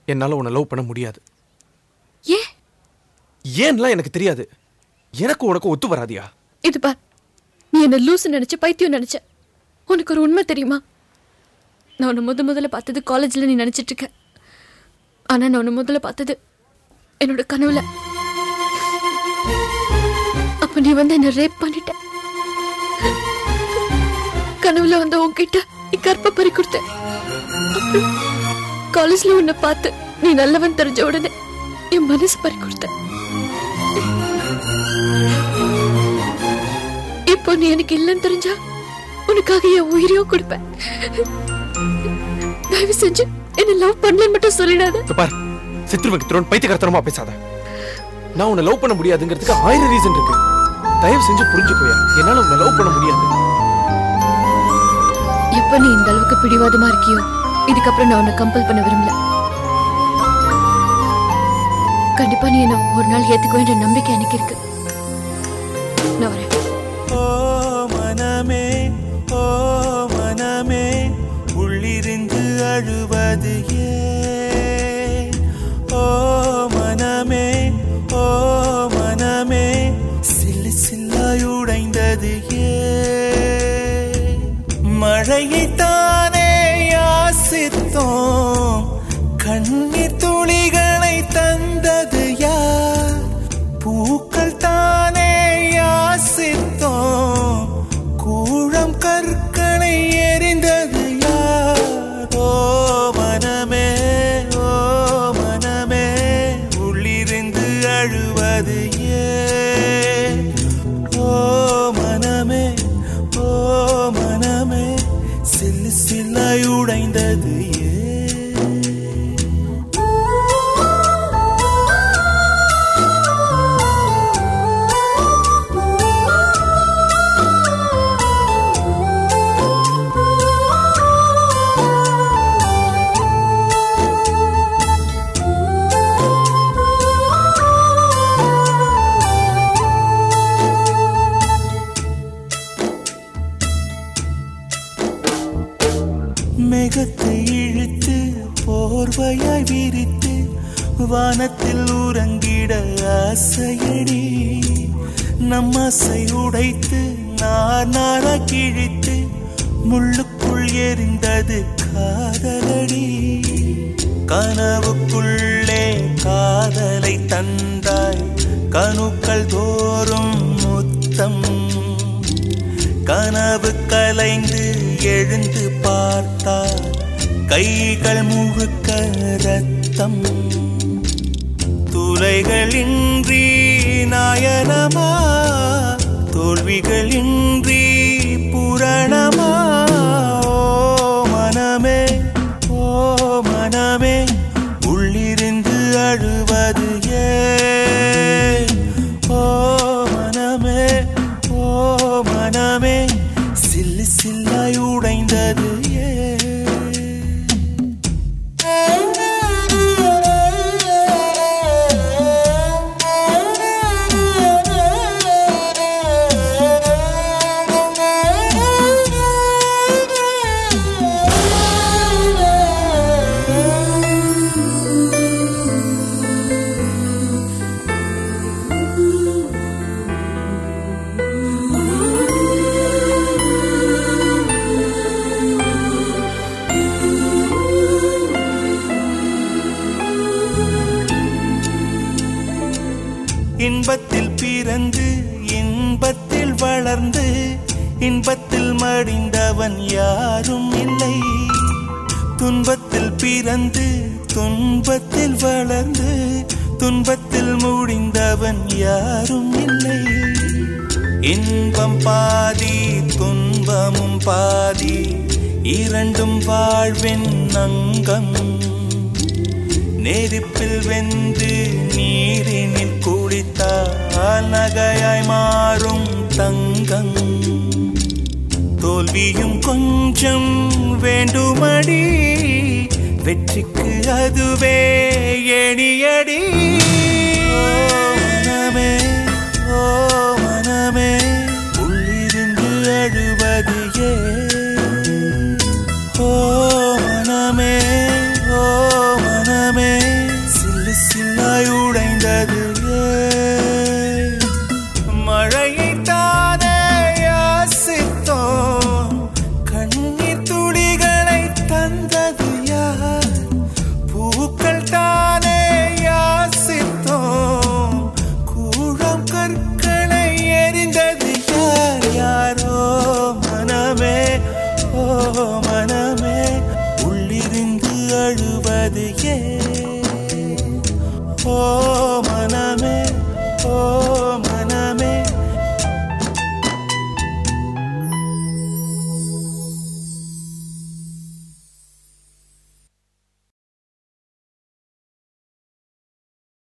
என்னால் உன்னை லவ் பண்ண முடியாது ஏன் ஏன்லாம் எனக்கு தெரியாது எனக்கு உனக்கு ஒத்து வராதியா இது பார் நீ என்ன லூசு நினைச்ச பைத்தியம் நினைச்ச உனக்கு ஒரு உண்மை தெரியுமா நான் உன்னை முத முதல்ல பார்த்தது காலேஜில் நீ நினைச்சிட்டு இருக்க ஆனா நான் உன்னை முதல்ல பார்த்தது என்னோட கனவுல அப்ப நீ வந்து என்ன ரேப் பண்ணிட்ட கனவுல வந்து உன்கிட்ட நீ கற்ப பறி கொடுத்த காலேஜ்ல உன்னை பார்த்து நீ நல்லவன் தெரிஞ்ச உடனே என் மனசு பறி கொடுத்த இப்போ நீ எனக்கு இல்லைன்னு தெரிஞ்சா உனக்காக என் உயிரையும் கொடுப்பேன் தயவு செஞ்சு என்ன லவ் பண்ணலன்னு மட்டும் சொல்லிடாத இங்க பார் சித்திரு வைக்கிறோன் பைத்தியக்காரத்தனமா பேசாத நான் உன்னை லவ் பண்ண முடியாதுங்கிறதுக்கு ஆயிரம் ரீசன் இருக்கு தயவு செஞ்சு புரிஞ்சுக்கோயா என்னால உன்னை லவ் பண்ண முடியாது எப்ப நீ இந்த அளவுக்கு பிடிவாதமா இருக்கியோ இதுக்கப்புறம் நான் உன்னை கம்பல் பண்ண விரும்பல கண்டிப்பா நீ என்ன ஒரு நாள் ஏத்துக்குவேன்ற நம்பிக்கை எனக்கு இருக்கு நான் வரேன் ஓ மனமே ஓ மனமே உள்ளிருந்து அழுவது ஏன் ஓ மனமே ஓ மனமே சில்லு சில்லாய் உடைந்தது ஏன் மழையை தானே யாசித்தோம் கண்ணீர் துளிகளை தந்தது யார் பூக்கள் தானே யாசித்தோம் கூழம் கற்களை எரிந்தது யார் ஓ மனமே ஓ மனமே உள்ளிருந்து அழுவது ஏன் ஓ மனமே ஓ மனமே சில்லு சில்லாய் உடைந்தது ஏன் மேகத்தை இழுத்து போர்வையாய் விரித்து வானத்தில் உறங்கிட ஆசையடி நம் ஆசை உடைத்து நார் நாரா கிழித்து முள்ளுக்குள் எரிந்தது காதலடி கனவுக்குள்ளே காதலை தந்தாய் கணுக்கள் தோறும் முத்தம் கனவு கலைந்து எழுந்து பார்த்தார் கைகள் முழுக்க ரத்தம் துளைகளின்றி நாயனமா தோல்விகளின்றி புரணமா ஓ மனமே ஓ மனமே உள்ளிருந்து அழுவது ஏன் ஓ மனமே ஓ மனமே சில்லு சில்லாய் உடைந்தது ஏன் இன்பத்தில் பிறந்து இன்பத்தில் வளர்ந்து இன்பத்தில் மடிந்தவன் யாரும் இல்லை துன்பத்தில் பிறந்து துன்பத்தில் வளர்ந்து துன்பத்தில் முடிந்தவன் யாரும் இல்லை இன்பம் பாதி துன்பமும் பாதி இரண்டும் வாழ்வின் அங்கம் நெருப்பில் வெந்து நீரினில் குளித்தால் நகையாய் மாறும் தங்கம் தோல்வியும் கொஞ்சம் வேண்டுமடி வெற்றிக்கு அதுவே எணியடி ஓ மனமே ஓ மனமே உள்ளிருந்து அழுவது ஏன் ஓ மனமே ஓ மனமே ஏன் ஓ